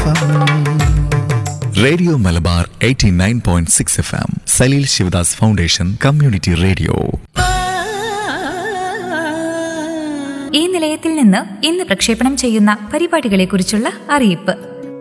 F radio Malabar 89.6 point six F M Saleel Sivadas foundation community radio ഈ നിലയത്തിൽ നിന്ന് ഇന്ന് പ്രക്ഷേപണം ചെയ്യുന്ന പരിപാടികളെക്കുറിച്ചുള്ള അറിയിപ്പ്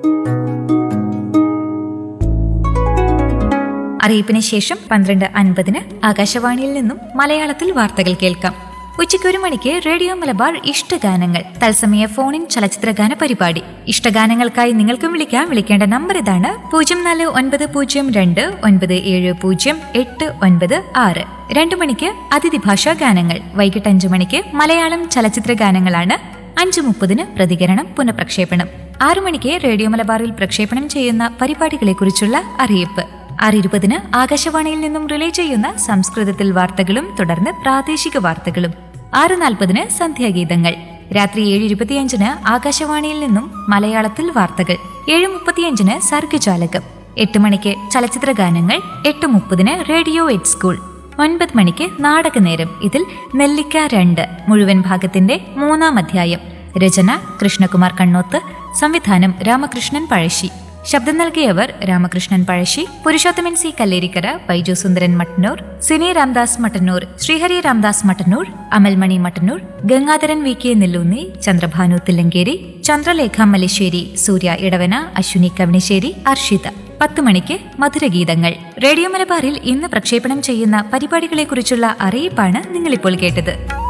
അറിയിപ്പിന് ശേഷം പന്ത്രണ്ട് അൻപതിന് ആകാശവാണിയിൽ നിന്നും മലയാളത്തിൽ വാർത്തകൾ കേൾക്കാം ഉച്ചയ്ക്ക് ഒരു മണിക്ക് റേഡിയോ മലബാർ ഇഷ്ടഗാനങ്ങൾ തത്സമയ ഫോണിൻ ചലച്ചിത്രഗാന പരിപാടി ഇഷ്ടഗാനങ്ങൾക്കായി നിങ്ങൾക്കും വിളിക്കാം വിളിക്കേണ്ട നമ്പർ ഇതാണ് പൂജ്യം നാല് ഒൻപത് പൂജ്യം രണ്ട് ഒൻപത് ഏഴ് പൂജ്യം എട്ട് ഒൻപത് ആറ് രണ്ടു മണിക്ക് അതിഥി ഭാഷാ ഗാനങ്ങൾ വൈകിട്ട് അഞ്ചു മണിക്ക് മലയാളം ചലച്ചിത്ര ഗാനങ്ങളാണ് അഞ്ചു മുപ്പതിന് പ്രതികരണം പുനഃപ്രക്ഷേപണം ആറു മണിക്ക് റേഡിയോ മലബാറിൽ പ്രക്ഷേപണം ചെയ്യുന്ന പരിപാടികളെക്കുറിച്ചുള്ള അറിയിപ്പ് ആറ് ഇരുപതിന് ആകാശവാണിയിൽ നിന്നും റിലേ ചെയ്യുന്ന സംസ്കൃതത്തിൽ വാർത്തകളും തുടർന്ന് പ്രാദേശിക വാർത്തകളും ആറ് നാൽപ്പതിന് സന്ധ്യാഗീതങ്ങൾ രാത്രി ഏഴ് ഇരുപത്തിയഞ്ചിന് ആകാശവാണിയിൽ നിന്നും മലയാളത്തിൽ വാർത്തകൾ ഏഴ് മുപ്പത്തിയഞ്ചിന് സർഗജാലകം എട്ട് മണിക്ക് ചലച്ചിത്ര ഗാനങ്ങൾ എട്ട് മുപ്പതിന് റേഡിയോ എറ്റ് സ്കൂൾ ഒൻപത് മണിക്ക് നാടകനേരം ഇതിൽ നെല്ലിക്ക രണ്ട് മുഴുവൻ ഭാഗത്തിന്റെ മൂന്നാം അധ്യായം രചന കൃഷ്ണകുമാർ കണ്ണോത്ത് സംവിധാനം രാമകൃഷ്ണൻ പഴശ്ശി ശബ്ദം നൽകിയവർ Ramakrishnan Pazhassi Purushothaman C Kallerikkara Baiju Sundaran Mattannur Sini Ramdas Mattannur Sreehari Ramdas Mattannur Amalmani Mattannur Gangadharan V K Nelloonni Chandrabhanu Thillankeri Chandralekha Malleshery Surya Edavana Aswini Kavanissery Arshitha പത്ത് മണിക്ക് മധുരഗീതങ്ങൾ റേഡിയോ മലബാറിൽ ഇന്ന് പ്രക്ഷേപണം ചെയ്യുന്ന പരിപാടികളെക്കുറിച്ചുള്ള അറിയിപ്പാണ് നിങ്ങളിപ്പോൾ കേട്ടത്